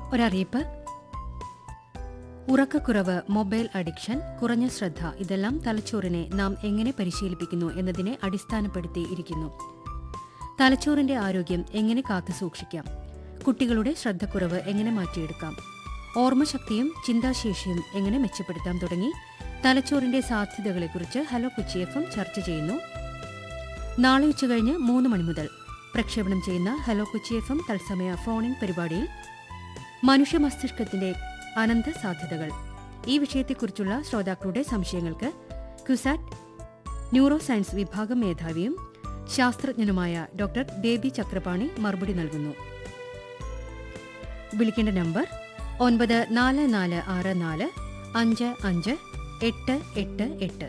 ഒരറിയിപ്പ് ഉറക്കക്കുറവ് mobile addiction കുറഞ്ഞ ശ്രദ്ധ ഇതെല്ലാം തലച്ചോറിനെ നാം എങ്ങനെ പരിശീലിപ്പിക്കുന്നു എന്നതിനെ അടിസ്ഥാനപ്പെടുത്തി ഇരിക്കുന്നു തലച്ചോറിന്റെ ആരോഗ്യം എങ്ങനെ കാത്തു സൂക്ഷിക്കാം കുട്ടികളുടെ ശ്രദ്ധക്കുറവ് എങ്ങനെ മാറ്റിയെടുക്കാം ഓർമ്മശക്തിയും ചിന്താശേഷിയും എങ്ങനെ മെച്ചപ്പെടുത്താം തുടങ്ങി തലച്ചോറിന്റെ സാധ്യതകളെക്കുറിച്ച് ഹലോ കൊച്ചി എഫ് എം ചർച്ച ചെയ്യുന്നു നാളെ ഉച്ചകഴിഞ്ഞ് മൂന്ന് മണി മുതൽ പ്രക്ഷേപണം ചെയ്യുന്ന ഹലോ കൊച്ചി എഫ് എം തത്സമയ ഫോണിൻ പരിപാടിയിൽ മനുഷ്യ മസ്തിഷ്കത്തിന്റെ അനന്ത സാധ്യതകൾ ഈ വിഷയത്തെക്കുറിച്ചുള്ള ശ്രോതാക്കളുടെ സംശയങ്ങൾക്ക് ക്യുസാറ്റ് ന്യൂറോ സയൻസ് വിഭാഗം മേധാവിയും ശാസ്ത്രജ്ഞനുമായ ഡോക്ടർ ബേബി ചക്രപാണി മറുപടി നൽകുന്നു വിളിക്കേണ്ട നമ്പർ ഒൻപത് നാല് നാല് ആറ് നാല് അഞ്ച് അഞ്ച് എട്ട് എട്ട് എട്ട്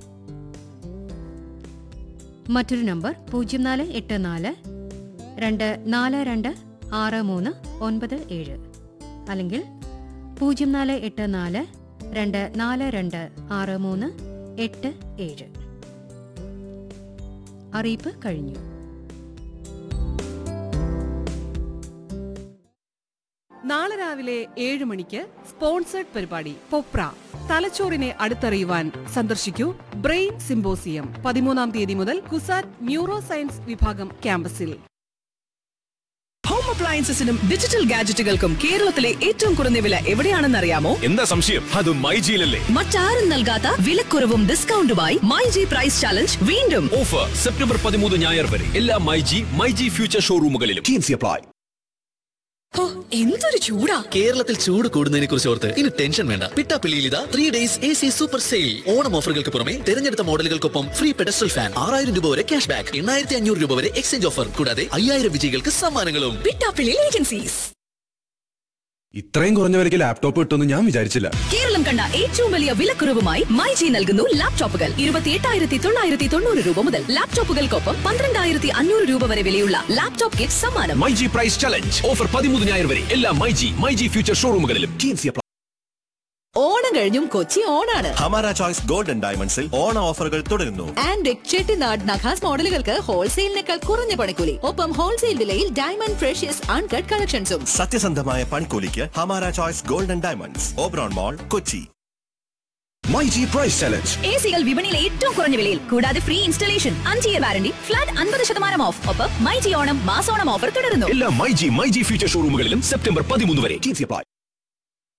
മറ്റൊരു നമ്പർ പൂജ്യം നാല് എട്ട് നാല് രണ്ട് നാല് രണ്ട് ആറ് മൂന്ന് ഒൻപത് ഏഴ് അല്ലെങ്കിൽ പൂജ്യം നാല് എട്ട് നാല് രണ്ട് നാല് രണ്ട് ആറ് മൂന്ന് എട്ട് ഏഴ് അറിയിപ്പ് കഴിഞ്ഞു നാളെ രാവിലെ ഏഴ് മണിക്ക് സ്പോൺസേഡ് പരിപാടി പൊപ്ര തലച്ചോറിനെ അടുത്തറിയുവാൻ സന്ദർശിക്കൂ ബ്രെയിൻ സിംബോസിയം പതിമൂന്നാം തീയതി മുതൽ കുസാറ്റ് ന്യൂറോ സയൻസ് വിഭാഗം ക്യാമ്പസിൽ ഹോം അപ്ലയൻസസിനും ഡിജിറ്റൽ ഗാഡ്ജറ്റുകൾക്കും കേരളത്തിലെ ഏറ്റവും കുറഞ്ഞ വില എവിടെയാണെന്നറിയാമോ എന്താ സംശയം അത് മൈജിയിലല്ലേ മറ്റാരും നൽകാത്ത വിലക്കുറവും ഡിസ്കൗണ്ടുമായി മൈ ജി പ്രൈസ് ചാലഞ്ച് വീണ്ടും ഓഫർ സെപ്റ്റംബർ പതിമൂന്ന് ഞായർ വരെ എല്ലാ മൈജി മൈജി ഫ്യൂച്ചർ ഷോറൂമുകളിലും അപ്ലൈ ഹോ, എന്തൊരു ചൂടാ കേരളത്തിൽ ചൂട് കൂടുന്നതിനെ കുറിച്ച് ഓർത്ത് ഇനി ടെൻഷൻ വേണ്ട പിട്ടാപ്പിള്ളിയിൽ ഇതാ three days A C super sale Onam ഓഫറുകൾക്ക് പുറമെ തിരഞ്ഞെടുത്ത മോഡലുകൾക്കൊപ്പം ഫ്രീ പെഡസ്റ്റൽ ഫാൻ ആറായിരം രൂപ വരെ ക്യാഷ് ബാക്ക് എണ്ണായിരത്തി അഞ്ഞൂറ് രൂപ വരെ എക്സ്ചേഞ്ച് ഓഫർ കൂടാതെ അയ്യായിരം വിജയികൾക്ക് സമ്മാനങ്ങളും പിട്ടാപ്പിള്ളി ഏജൻസീസ് ഇത്രയും കുറഞ്ഞ വിലയ്ക്ക് ലാപ്ടോപ്പ് കിട്ടുമെന്ന് ഞാൻ വിചാരിച്ചില്ല കേരളം കണ്ട ഏറ്റവും വലിയ വിലക്കുറവുമായി മൈ ജി നൽകുന്നു ലാപ്ടോപ്പുകൾ ഇരുപത്തി എട്ടായിരത്തി തൊള്ളായിരത്തി തൊണ്ണൂറ് രൂപ മുതൽ ലാപ്ടോപ്പുകൾക്കൊപ്പം പന്ത്രണ്ടായിരത്തി അഞ്ഞൂറ് രൂപ വരെ വിലയുള്ള ലാപ്ടോപ്പ് കിറ്റ് സമ്മാനം മൈജി പ്രൈസ് ചലഞ്ച് ഓഫർ പതിമൂന്ന് ഞായർ വരെ എല്ലാ മൈജി മൈജി ഫ്യൂച്ചർ ഷോറൂമുകളിലും ഓണം കഴിഞ്ഞും കൊച്ചി ഓണാണ് ഹമാര ചോയ്സ് ഗോൾഡൻ ഡയമണ്ട്സിൽ ഓണ ഓഫറുകൾ തുടരുന്നു ആൻഡ് ചെട്ടിനാട് നഖാസ് മോഡലുകൾക്ക് ഹോൾസെയിലിനേക്കാൾ കുറഞ്ഞ പണിക്കൂലി ഒപ്പം ഹോൾസെയിൽ വിലയിൽ ഡയമണ്ട് ഫ്രഷ്യസ് അൺകട്ട് കളക്ഷൻസും സത്യസന്ധമായ പണിക്കൂലിക്ക് Hamara choice golden diamonds Oberon mall Kochi myG price challenge A സികൾ വിപണിയിലെ ഏറ്റവും കുറഞ്ഞ വിലയിൽ കൂടാതെ ഫ്രീ ഇൻസ്റ്റലേഷൻ അഞ്ച് ഇയർ വാരണ്ടി ഫ്ലാറ്റ് അൻപത് ശതമാനം ഓഫ് ഒപ്പം മൈ ജി ഓണം മാസോണം ഓഫർ തുടരുന്നു എല്ലാ മൈജി മൈജി ഫ്യൂച്ചർ ഷോറൂമുകളിലും സെപ്റ്റംബർ പതിമൂന്ന് വരെ അപ്ലൈ